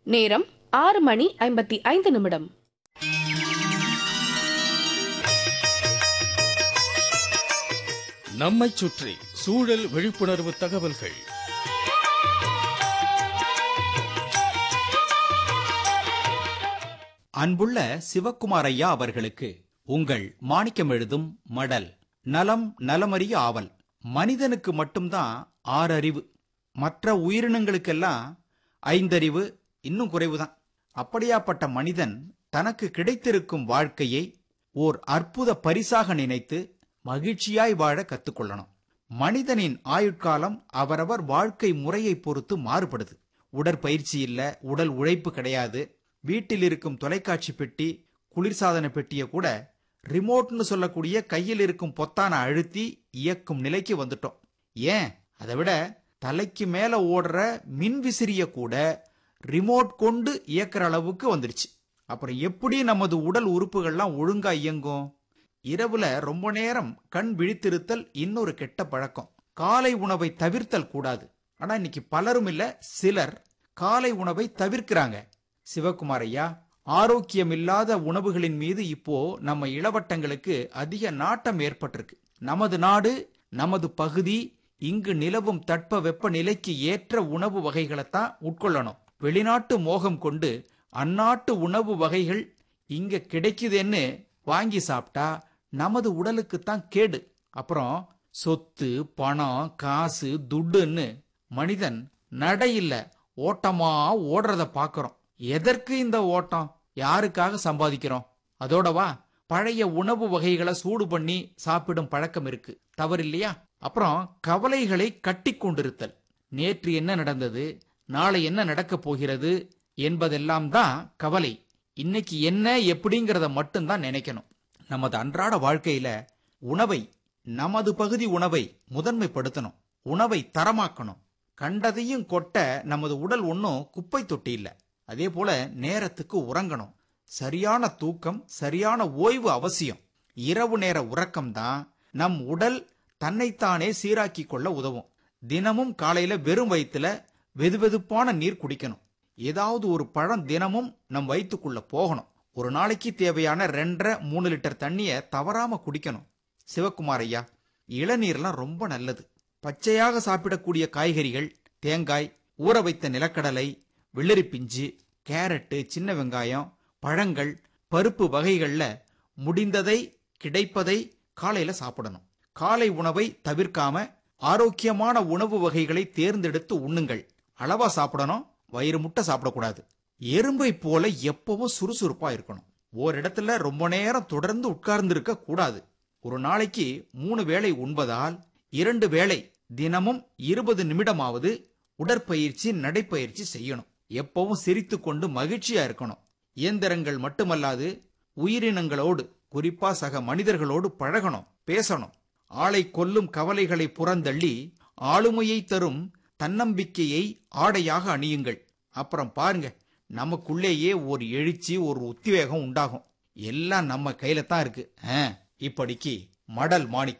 நேரம் ஆறு மணி ஐம்பத்தி ஐந்து நிமிடம் நம்மைச் சுற்றி சூழல் விழிப்புணர்வு தகவல்கள் அன்புள்ள சிவக்குமார் ஐயா அவர்களுக்கு உங்கள் மாணிக்கம் எழுதும் மடல் நலம் நலமறிய ஆவல் மனிதனுக்கு மட்டும்தான் ஆறு அறிவு மற்ற உயிரினங்களுக்கெல்லாம் ஐந்தறிவு இன்னும் குறைவுதான் அப்படியாப்பட்ட மனிதன் தனக்கு கிடைத்திருக்கும் வாழ்க்கையை ஓர் அற்புத பரிசாக நினைத்து மகிழ்ச்சியாய் வாழ கத்துக்கொள்ளணும் மனிதனின் ஆயுட்காலம் அவரவர் வாழ்க்கை முறையை பொறுத்து மாறுபடுது உடற்பயிற்சி இல்ல உடல் உழைப்பு கிடையாது வீட்டில் இருக்கும் தொலைக்காட்சி பெட்டி குளிர்சாதன பெட்டியை கூட ரிமோட்னு சொல்லக்கூடிய கையில் இருக்கும் பொத்தான அழுத்தி இயக்கும் நிலைக்கு வந்துட்டோம் ஏன் அதை விட தலைக்கு மேல ஓடுற மின் விசிறிய கூட ரிமோட் கொண்டு இயக்குற அளவுக்கு வந்துருச்சு அப்புறம் எப்படி நமது உடல் உறுப்புகள்லாம் ஒழுங்கா இயங்கும் இரவுல ரொம்ப நேரம் கண் விழித்திருத்தல் இன்னொரு கெட்ட பழக்கம் காலை உணவை தவிர்த்தல் கூடாது ஆனா இன்னைக்கு பலரும் இல்ல சிலர் காலை உணவை தவிர்க்கிறாங்க சிவகுமார் ஐயா ஆரோக்கியம் இல்லாத உணவுகளின் மீது இப்போ நம்ம இளவட்டங்களுக்கு அதிக நாட்டம் ஏற்பட்டிருக்கு நமது நாடு நமது பகுதி இங்கு நிலவும் தட்ப வெப்ப நிலைக்கு ஏற்ற உணவு வகைகளைத்தான் உட்கொள்ளணும் வெளிநாட்டு மோகம் கொண்டு அந்நாட்டு உணவு வகைகள் இங்க கிடைக்குதுன்னு வாங்கி சாப்பிட்டா நமது உடலுக்கு தான் கேடு அப்புறம் சொத்து பணம் காசு துட்டுன்னு மனிதன் நடையில்ல ஓட்டமா ஓடுறத பாக்குறோம் எதற்கு இந்த ஓட்டம் யாருக்காக சம்பாதிக்கிறோம் அதோடவா பழைய உணவு வகைகளை சூடு பண்ணி சாப்பிடும் பழக்கம் இருக்கு தவறில்லையா அப்புறம் கவலைகளை கட்டி கொண்டிருத்தல் நேற்று என்ன நடந்தது நாளை என்ன நடக்கப் போகிறது என்பதெல்லாம் தான் கவலை இன்னைக்கு என்ன எப்படிங்கிறத மட்டும்தான் நினைக்கணும் நமது அன்றாட வாழ்க்கையில உணவை நமது பகுதி உணவை முதன்மைப்படுத்தணும் உணவை தரமாக்கணும் கண்டதையும் கொட்ட நமது உடல் ஒன்றும் குப்பை தொட்டி இல்ல அதே போல நேரத்துக்கு உறங்கணும் சரியான தூக்கம் சரியான ஓய்வு அவசியம் இரவு நேர உறக்கம் தான் நம் உடல் தன்னைத்தானே சீராக்கி கொள்ள உதவும் தினமும் காலையில வெறும் வயிற்றுல வெதுவெதுப்பான நீர் குடிக்கணும் ஏதாவது ஒரு பழம் தினமும் நம் வயிற்றுக்குள்ள போகணும் ஒரு நாளைக்கு தேவையான ரெண்டரை மூணு லிட்டர் தண்ணிய தவறாம குடிக்கணும் சிவக்குமார் ஐயா இளநீர்லாம் ரொம்ப நல்லது பச்சையாக சாப்பிடக்கூடிய காய்கறிகள் தேங்காய் ஊற வைத்த நிலக்கடலை வெள்ளரி பிஞ்சு கேரட்டு சின்ன வெங்காயம் பழங்கள் பருப்பு வகைகள்ல முடிந்ததை கிடைப்பதை காலையில சாப்பிடணும் காலை உணவை தவிர்க்காம ஆரோக்கியமான உணவு வகைகளை தேர்ந்தெடுத்து உண்ணுங்கள் அளவா சாப்பிடணும் வயிறு முட்டை சாப்பிடக்கூடாது எறும்பை போல எப்பவும் சுறுசுறுப்பா இருக்கணும் ஓரிடத்துல ரொம்ப நேரம் தொடர்ந்து உட்கார்ந்து இருக்க கூடாது ஒரு நாளைக்கு மூணு வேளை உண்பதால் இரண்டு வேளை தினமும் இருபது நிமிடமாவது உடற்பயிற்சி நடைப்பயிற்சி செய்யணும் எப்பவும் சிரித்துக் கொண்டு மகிழ்ச்சியா இருக்கணும் இயந்திரங்கள் மட்டுமல்லாது உயிரினங்களோடு குறிப்பா சக மனிதர்களோடு பழகணும் பேசணும் ஆளை கொல்லும் கவலைகளை புறந்தள்ளி ஆளுமையை தரும் தன்னம்பிக்கையை ஆடையாக அணியுங்கள் அப்புறம் பாருங்க நமக்குள்ளேயே ஒரு எழுச்சி ஒரு உத்வேகம் உண்டாகும் எல்லாம் நம்ம கையில தான் இருக்கு ஆ, இப்படிக்கு மடல் மாணிக்கம்